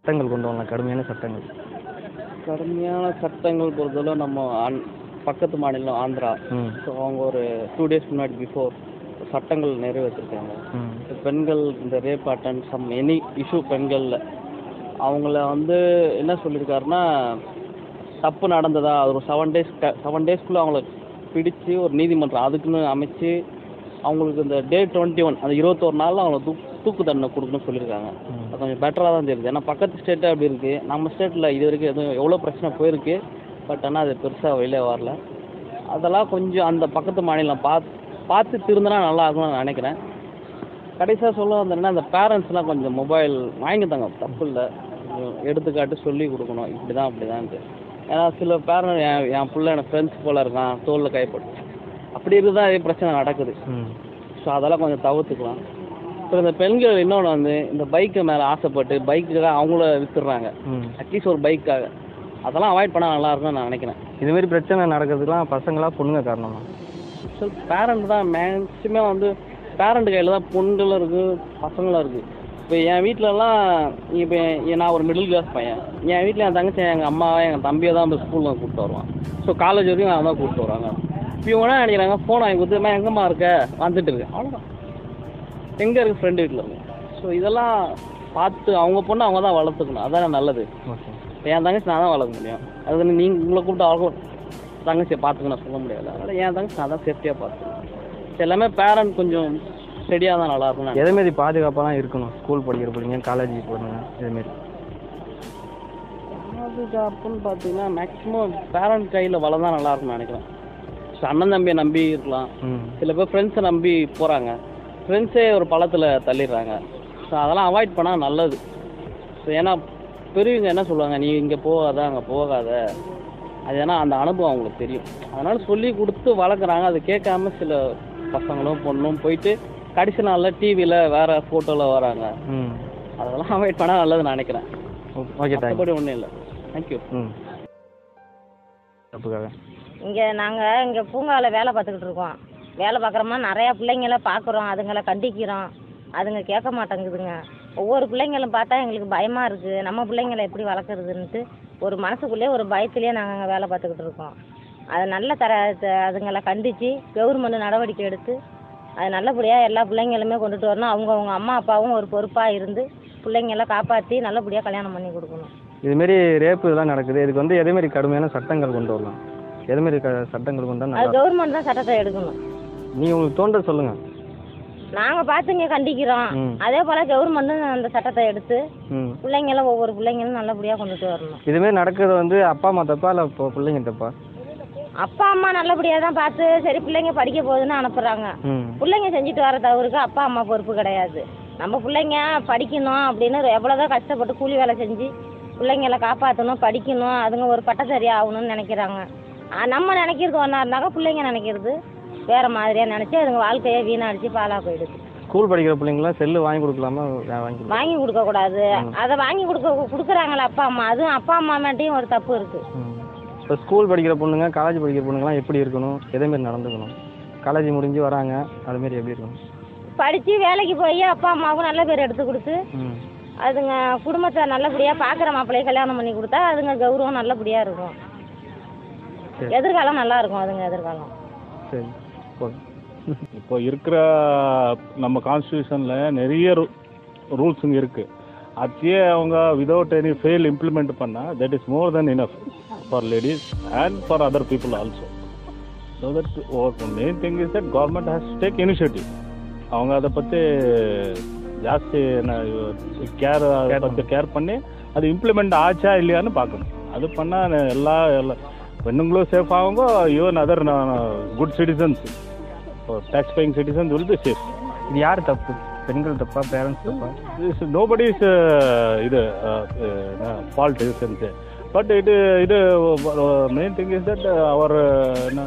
சட்டங்கள் கொண்டு வரலாம் கடுமையான சட்டங்கள் கடுமையான சட்டங்கள் பொறுத்தவரை நம்ம ஆந் பக்கத்து மாநிலம் ஆந்திரா ம் ஸோ அவங்க ஒரு டூ டேஸ் முன்னாடி பிஃபோர் சட்டங்கள் நிறைவேற்றிருக்காங்க ம் இந்த பெண்கள் இந்த rape attempt some any issue பெண்களில் அவங்கள வந்து என்ன சொல்லியிருக்காருன்னா தப்பு நடந்ததா அது ஒரு செவன் டேஸ் செவன் டேஸ்க்குள்ளே அவங்கள பிடிச்சு ஒரு நீதிமன்றம் அதுக்குன்னு அமைச்சு அவங்களுக்கு இந்த டே டுவெண்ட்டி ஒன் அந்த இருபத்தோரு நாளில் அவங்கள தூக் தூக்கு தண்டனை கொடுக்கணும்னு சொல்லியிருக்காங்க ம். அது கொஞ்சம் பெட்டராக தான் தெரியுது ஏன்னா பக்கத்து ஸ்டேட்டு அப்படி இருக்குது நம்ம ஸ்டேட்டில் இது வரைக்கும் எதுவும் எவ்வளோ பிரச்சனை போயிருக்கு பட் ஆனால் அது பெருசாக வெளியே வரல அதெல்லாம் கொஞ்சம் அந்த பக்கத்து மாநிலம் பார்த்து பார்த்து திருந்தினா நல்லா இருக்கும்னு நான் நினைக்கிறேன் கடைசியாக சொல்ல வந்தேன்னா அந்த பேரண்ட்ஸ்லாம் கொஞ்சம் மொபைல் வாங்கித்தாங்க தப்பு இல்லை கொஞ்சம் எடுத்துக்காட்டு சொல்லி கொடுக்கணும் இப்படி தான் அப்படி தான்ட்டு ஏன்னா சில பேரண்ட் என் என் பிள்ளை எனக்கு ஃப்ரெண்ட்ஸ் போல் இருக்கான் தோளில் கைப்பட்டு அப்படி இருந்தால் இதே பிரச்சனை நடக்குது ம் ஸோ அதெல்லாம் கொஞ்சம் தவிர்த்துக்கலாம் அப்புறம் இந்த பெண்கள் இன்னொன்று வந்து இந்த பைக்கு மேலே ஆசைப்பட்டு பைக்குக்காக அவங்கள வித்துடுறாங்க ம் அட்லீஸ்ட் ஒரு பைக்காக அதெல்லாம் அவாய்ட் பண்ணால் நல்லா இருக்கும்னு நான் நினைக்கிறேன் இதுமாரி பிரச்சனை நடக்கிறதுக்குலாம் பசங்களா பொண்ணுங்க காரணமா ஸோ பேரண்ட் தான் மேக்ஸிமம் வந்து பேரண்ட் கையில் தான் பொண்ணுங்களும் இருக்குது பசங்களும் இருக்குது இப்போ என் வீட்டிலலாம் இப்போ நான் ஒரு மிடில் கிளாஸ் பையன் என் வீட்டில் என் தங்கச்சி எங்கள் அம்மாவை எங்கள் தம்பியை தான் இப்போ ஸ்கூலில் கூப்பிட்டு வருவான் ஸோ காலேஜ் வரைக்கும் அவன் தான் கூப்பிட்டு வருவாங்க இப்போ இவங்க என்ன நினைக்கிறாங்க ஃபோன் வாங்கி கொடுத்து "அம்மா, எங்கம்மா இருக்க வந்துட்டு இருக்கேன் அவ்வளோதான் எங்கே இருக்கு ஃப்ரெண்டு வீட்டில் இருக்கு ஸோ இதெல்லாம் பார்த்து அவங்க பொண்ணை அவங்க தான் வளர்த்துக்கணும் அதான் நல்லது ஓகே இப்போ என் தங்கச்சி நான் தான் வளர்க்க முடியும் அது நீங்கள் உங்களை கூப்பிட்டு அவங்க தங்கச்சியை பார்த்துக்கணும் சொல்ல முடியாது அதனால் என் தங்கச்சி நான் தான் சேஃப்டியாக பார்த்துக்கணும் இது எல்லாமே பேரண்ட் கொஞ்சம் ஸ்டெடியாக தான் நல்லா இருக்கும் எதேமாரி பாதுகாப்பாக தான் இருக்கணும் ஸ்கூல் படிக்கிற பிள்ளைங்க காலேஜ் போகிறவங்க இதுமாரி பாதுகாப்புன்னு பார்த்தீங்கன்னா மேக்ஸிமம் பேரண்ட் கையில் வளர்ந்தா நல்லா இருக்கும்னு நினைக்கிறேன் ஸோ அண்ணன் தம்பியை நம்பி இருக்கலாம் ம் சில பேர் ஃப்ரெண்ட்ஸை நம்பி போகிறாங்க ஃப்ரெண்ட்ஸே ஒரு பள்ளத்தில் தள்ளிடுறாங்க ஸோ அதெல்லாம் அவாய்ட் பண்ணால் நல்லது ஸோ ஏன்னா பெரியவங்க என்ன சொல்லுவாங்க நீ இங்கே போகாத அங்கே போகாத அது ஏன்னா அந்த அனுபவம் அவங்களுக்கு தெரியும் அதனால் சொல்லி கொடுத்து வளர்க்குறாங்க அது கேட்காம சில பசங்களும் பொண்ணும் போயிட்டு கடைசி நாளில் டிவியில் வேறு ஃபோட்டோவில் வராங்க ம் அதெல்லாம் அவாய்ட் பண்ணால் நல்லதுன்னு நினைக்கிறேன் ஓகே தேங்க்யூ மற்றபடி ஒன்றும் இல்லை தேங்க்யூ ம் தப்புக்காக இங்கே நாங்கள் இங்கே பூங்காவில் வேலை பார்த்துக்கிட்டு இருக்கோம் வேலை பார்க்குறோமா நிறையா பிள்ளைங்கள பார்க்குறோம் அதுங்களை கண்டிக்கிறோம் அதுங்க கேட்க மாட்டேங்குதுங்க ஒவ்வொரு பிள்ளைங்களும் பார்த்தா எங்களுக்கு பயமாக இருக்குது நம்ம பிள்ளைங்களை எப்படி வளர்க்குறதுன்ட்டு ஒரு மனசுக்குள்ளேயே ஒரு பயத்திலேயே நாங்கள் அங்கே வேலை பார்த்துக்கிட்டு இருக்கோம் அதை நல்ல தர த- அதுங்களை கண்டித்து கவர்மெண்ட் நடவடிக்கை எடுத்து அது நல்லபடியாக எல்லா பிள்ளைங்களுமே கொண்டுட்டு வரணும் அவங்க அவங்க அம்மா அப்பாவும் ஒரு பொறுப்பாக இருந்து பிள்ளைங்கள காப்பாற்றி நல்லபடியாக கல்யாணம் பண்ணி கொடுக்கணும் இதுமாரி ரேப்பு இதெல்லாம் நடக்குது இதுக்கு வந்து எதேமாரி கடுமையான சட்டங்கள் கொண்டு வரலாம் எதேமாரி க சட்டங்கள் கொண்டு வந்தா அது நல்லா கவர்மெண்ட் தான் சட்டத்தை எடுக்கணும் நீங்கள் உங்களுக்கு தோன்ற சொல்லுங்கள் நாங்கள் பார்த்து இங்கே கண்டிக்கிறோம் ம் அதே போல் கவர்மெண்ட்டும் அந்த சட்டத்தை எடுத்து ம் பிள்ளைங்கள ஒவ்வொரு பிள்ளைங்களும் நல்லபடியாக கொண்டுட்டு வரணும் இதுமாரி நடக்கிறது வந்து அப்பா அம்மா தப்பா இல்லை இப்போ பிள்ளைங்க தப்பா அப்பா அம்மா நல்லபடியாக தான் பார்த்து சரி பிள்ளைங்க படிக்க போகுதுன்னு அனுப்புகிறாங்க ம் பிள்ளைங்க செஞ்சுட்டு வர தவறுக்கு அப்பா அம்மா பொறுப்பு கிடையாது நம்ம பிள்ளைங்க படிக்கணும் அப்படின்னு எவ்வளோதான் கஷ்டப்பட்டு கூலி வேலை செஞ்சு பிள்ளைங்கள காப்பாற்றணும் படிக்கணும் அதுங்க ஒரு பட்டதாரி ஆகணும்னு நினைக்கிறாங்க ஆ, நம்ம நினைக்கிறது ஒன்றா இருந்தாக்க பிள்ளைங்க நினைக்கிறது வேறு மாதிரியாக நினச்சி அதுங்க வாழ்க்கையை வீணடிச்சு பாலாக போயிடுது ஸ்கூல் படிக்கிற பிள்ளைங்களாம் செல்லு வாங்கி கொடுக்கலாமா வே- வாங்கி கொடுக்கலாம் வாங்கி கொடுக்கக்கூடாது அதை வாங்கி கொடுக்க கொடுக்குறாங்களே அப்பா அம்மா அதுவும் அப்பா அம்மா மேட்டையும் ஒரு தப்பு இருக்குது ம் இப்போ ஸ்கூல் படிக்கிற பொண்ணுங்க காலேஜ் படிக்கிற பொண்ணுங்கலாம் எப்படி இருக்கணும் எதேமாரி நடந்துக்கணும் காலேஜ் முடிஞ்சு வராங்க அதுமாரி எப்படி இருக்கணும் படித்து வேலைக்கு போய் அப்பா அம்மாவுக்கும் நல்ல பேர் எடுத்து கொடுத்து ம் அதுங்க குடும்பத்தை நல்லபடியாக பார்க்குற மாப்பிள்ளைய கல்யாணம் பண்ணி கொடுத்தா அதுங்க கௌரவம் நல்லபடியாக இருக்கும் சரி. எதிர்காலம் நல்லா இருக்கும் அதுங்க எதிர்காலம் சரி போதும் இப்போ இருக்கிற நம்ம கான்ஸ்டியூஷனில் நிறைய ரூல்ஸுங்க இருக்குது அதையே அவங்க விதவுட் எனி ஃபெயில் இம்ப்ளிமெண்ட் பண்ணால் that is more then enough for ladies and for other people also so that main thing is that government has take initiative அவங்க அதை பற்றி ஜாஸ்தி கேர் அதை பற்றி கேர் பண்ணி அது இம்ப்ளிமெண்ட் ஆச்சா இல்லையான்னு பார்க்கணும் அது பண்ணால் எல்லா எல்லா பெண்ணுங்களும் சேஃப் ஆகுங்க even other good citizens tax paying citizens will be safe இது யார் தப்பு பெண்கள் தப்பா பேரண்ட்ஸ் தப்பா திஸ் நோபடிஸ் இது ஃபால்ட் இஸ் பட் இது இது மெயின் திங் இஸ் தட் அவர் என்ன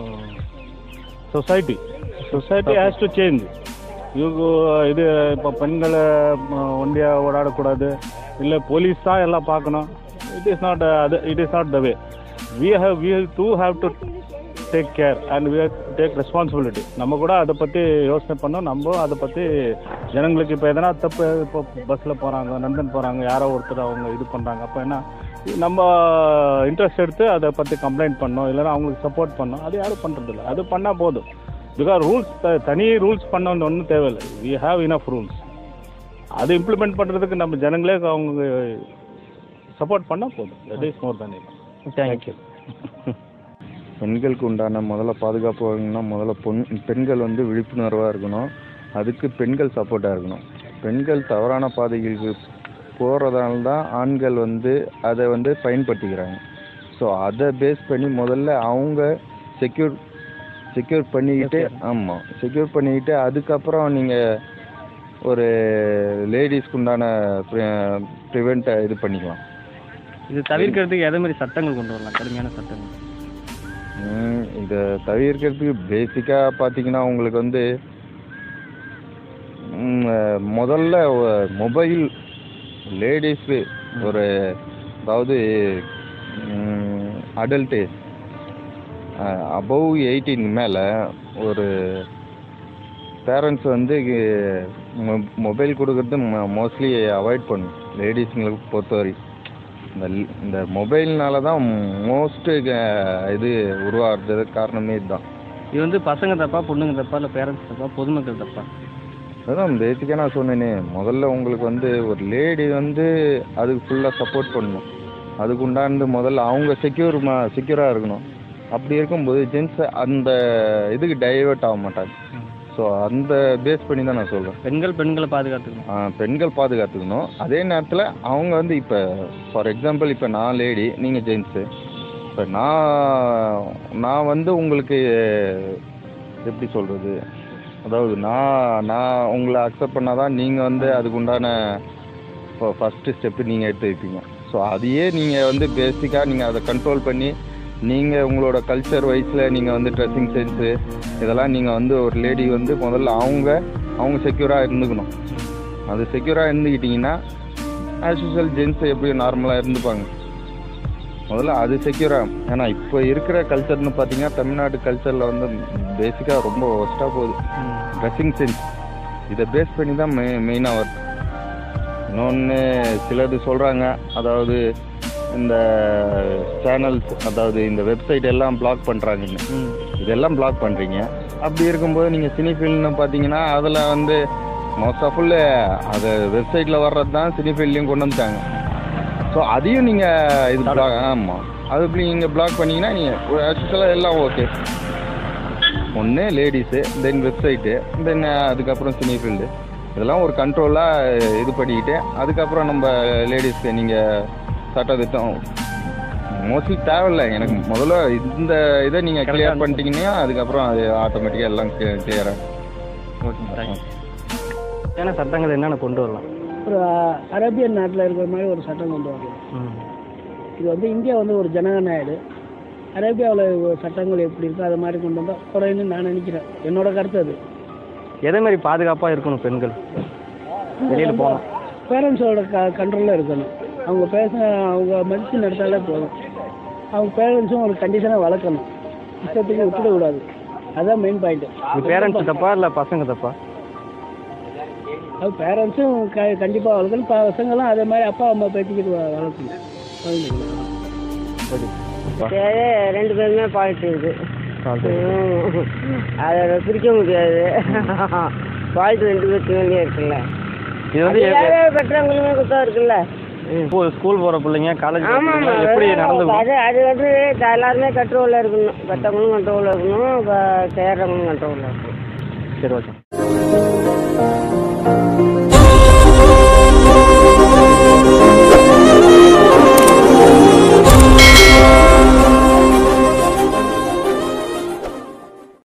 society society has to change இவங்க இது இப்போ பெண்களை ஒண்டியாக ஓடாடக்கூடாது இல்லை போலீஸ் தான் எல்லாம் பார்க்கணும் இட் இஸ் நாட் அது it is not the way we how we do have to take care and we take responsibility நம்ம கூட அதை பற்றி யோசனை பண்ணோம் நம்ம அதை பற்றி ஜனங்களுக்கு இப்போ எதனா தப்பு இப்போ பஸ்ஸில் போகிறாங்க நந்தன் போகிறாங்க யாரோ ஒருத்தர் அவங்க இது பண்ணுறாங்க அப்போ என்ன நம்ம இன்ட்ரெஸ்ட் எடுத்து அதை பற்றி கம்ப்ளைண்ட் பண்ணோம் இல்லைன்னா அவங்களுக்கு சப்போர்ட் பண்ணோம் அது யாரும் பண்ணுறதில்ல அது பண்ணால் போதும் பிகாஸ் ரூல்ஸ் தனி ரூல்ஸ் பண்ண ஒன்றும் தேவையில்லை வி ஹாவ் இனஃப் ரூல்ஸ் அது இம்ப்ளிமெண்ட் பண்ணுறதுக்கு நம்ம ஜனங்களே அவங்க சப்போர்ட் பண்ணால் போதும் that is more than thank you பெண்களுக்கு உண்டான முதல்ல பாதுகாப்பு வாங்கணும்னா முதல்ல பொன் பெண்கள் வந்து விழிப்புணர்வாக இருக்கணும் அதுக்கு பெண்கள் சப்போர்ட்டாக இருக்கணும் பெண்கள் தவறான பாதைகளுக்கு போகிறதால தான் ஆண்கள் வந்து அதை வந்து பயன்படுத்திக்கிறாங்க ஸோ அதை பேஸ் பண்ணி முதல்ல அவங்க செக்யூர் செக்யூர் பண்ணிக்கிட்டு ஆமாம் செக்யூர் பண்ணிக்கிட்டு அதுக்கப்புறம் நீங்கள் ஒரு லேடிஸ்க்கு உண்டான ப்ரிவெண்ட்டை இது பண்ணிக்கலாம் இது தவிர்க்கிறதுக்கு எதை மாதிரி சட்டங்கள் கொண்டு வரலாம் கடுமையான சட்டங்கள் ம், இதை தவிர்க்கிறதுக்கு பேசிக்காக பார்த்தீங்கன்னா உங்களுக்கு வந்து ம், அஹ், முதல்ல மொபைல் லேடிஸு ஒரு அதாவது அடல்ட்டு அபவ் எயிட்டீன் மேலே ஒரு பேரண்ட்ஸ் வந்து மொபைல் கொடுக்கறது மோஸ்ட்லி அவாய்ட் பண்ணும் லேடிஸுங்களுக்கு பொறுத்தவரை இந்த ல்- இந்த மொபைல்னால தான் மோஸ்ட்டு இது உருவாகிறதுக்கு காரணமே இதுதான் இது வந்து பசங்க தப்பா பொண்ணுங்க தப்பா இல்லை பேரண்ட்ஸ் தப்பா பொதுமக்கள் தப்பா அதான் பேசிக்காக நான் சொன்னேனே முதல்ல உங்களுக்கு வந்து ஒரு லேடி வந்து அதுக்கு ஃபுல்லாக சப்போர்ட் பண்ணணும் அதுக்கு உண்டானது முதல்ல அவங்க செக்யூர் செக்யூராக இருக்கணும் அப்படி இருக்கும்போது ஜென்ஸ் அந்த இதுக்கு டைவர்ட் ஆக மாட்டாங்க ஸோ அந்த பேஸ் பண்ணி தான் நான் சொல்கிறேன் பெண்கள் பெண்களை பாதுகாத்துக்கணும் பெண்கள் பாதுகாத்துக்கணும் அதே நேரத்தில் அவங்க வந்து இப்போ ஃபார் எக்ஸாம்பிள் இப்போ நான் லேடி நீங்கள் ஜென்ஸு இப்போ நான் நான் வந்து உங்களுக்கு எப்படி சொல்கிறது அதாவது நான் நான் உங்களை அக்செப்ட் பண்ணால் தான் நீங்கள் வந்து அதுக்கு உண்டான இப்போ ஃபஸ்ட்டு ஸ்டெப்பு நீங்கள் எடுத்து வைப்பீங்க ஸோ அதையே நீங்கள் வந்து பேசிக்காக நீங்கள் அதை கண்ட்ரோல் பண்ணி நீங்கள் உங்களோட கல்ச்சர் வைஸில் நீங்கள் வந்து ட்ரெஸ்ஸிங் சென்ஸு இதெல்லாம் நீங்கள் வந்து ஒரு லேடி வந்து முதல்ல அவங்க அவங்க செக்யூராக இருந்துக்கணும் அது செக்யூராக இருந்துக்கிட்டிங்கன்னா ஆஸ் யூஸ்வல் ஜென்ஸ் எப்படி நார்மலாக இருந்துப்பாங்க முதல்ல அது செக்யூராக ஏன்னா இப்போ இருக்கிற கல்ச்சர்னு பார்த்தீங்கன்னா தமிழ்நாடு கல்ச்சரில் வந்து பேசிக்காக ரொம்ப ஒஸ்ட்டாக போகுது ட்ரெஸ்ஸிங் சென்ஸ் இதை பேஸ் பண்ணி தான் மெ மெயினாக வருது இன்னொன்று சிலது சொல்கிறாங்க அதாவது இந்த சேனல்ஸ் அதாவது இந்த வெப்சைட் எல்லாம் பிளாக் பண்ணுறாங்கன்னு ம் இதெல்லாம் பிளாக் பண்ணுறீங்க அப்படி இருக்கும்போது நீங்கள் சினி ஃபீல்ட்னு பார்த்தீங்கன்னா அதில் வந்து மோஸ்ட் ஆஃப் ஃபுல்லு அது வெப்சைட்டில் வர்றது தான் சினி ஃபீல்ட்லேயும் கொண்டு வந்துட்டாங்க ஸோ அதையும் நீங்கள் இது பிளாக் ஆமாம் அது இப்படி நீங்கள் பிளாக் பண்ணீங்கன்னா நீங்கள் ஆக்சுவலாக எல்லாம் ஓகே ஒன்று லேடிஸு தென் வெப்சைட்டு தென் அதுக்கப்புறம் சினி ஃபீல்டு இதெல்லாம் ஒரு கண்ட்ரோலாக இது பண்ணிக்கிட்டு அதுக்கப்புறம் நம்ம லேடிஸ்க்கு நீங்கள் சட்டத்திட்டம் மோஸ்ட்லி தேவையில்ல எனக்கு முதல்ல இந்த இதை நீங்கள் கிளியர் பண்ணிட்டீங்கன்னா அதுக்கப்புறம் அது ஆட்டோமேட்டிக்காக எல்லாம் கிளியராக ஓகே தேங்க்யூ ஏன்னா சட்டங்கள் என்னென்ன கொண்டு வரலாம் ஒரு அரேபியன் நாட்டில் இருக்கிற மாதிரி ஒரு சட்டம் கொண்டு வரலாம் ம் இது வந்து இந்தியா வந்து ஒரு ஜனக நாடு அரேபியாவில் சட்டங்கள் எப்படி இருக்கோ அது மாதிரி கொண்டு வந்தால் குறையுன்னு நான் நினைக்கிறேன் என்னோட கருத்து அது எதே மாதிரி பாதுகாப்பாக இருக்கணும் பெண்கள் வெளியில் போகணும் பேரண்ட்ஸோட க கண்ட்ரோலில் இருக்கணும் அவங்க பேச அவங்க மதித்து நடத்தாலே போதும் அவங்க பேரண்ட்ஸும் ஒரு கண்டிஷனாக வளர்க்கணும் இஷ்டத்துக்கு விட்டுடக்கூடாது அதுதான் மெயின் பாயிண்ட்டு இது பேரண்ட்ஸ் தப்பா இல்லை பசங்க தப்பா அது பேரண்ட்ஸும் க கண்டிப்பாக வளர்க்கணும் பசங்களும் அதே மாதிரி அப்பா அம்மா பேத்திக்கிட்டு வ- வளர்க்கணும் குழந்தைங்களை ஓகே ரெண்டு பேருமே பாலிட்டு இருக்குது அதை பிரிக்க முடியாது பாலிட்டு ரெண்டு பேர்த்துமே இருக்குல்ல இது வந்து பெற்றவங்களுமே குத்தம் இருக்குல்ல இப்போ ஸ்கூல் போகிற பிள்ளைங்க காலேஜ் ஆமாம் ஆமாம் எப்படி நடந்துக்கணும் அது அது வந்து எல்லாருமே கண்ட்ரோலில் இருக்கணும் பெற்றவங்களும் கண்ட்ரோலில் இருக்கணும் இப்போ சேர்றவங்களும் கண்ட்ரோலில் இருக்கணும் சரி ஓகே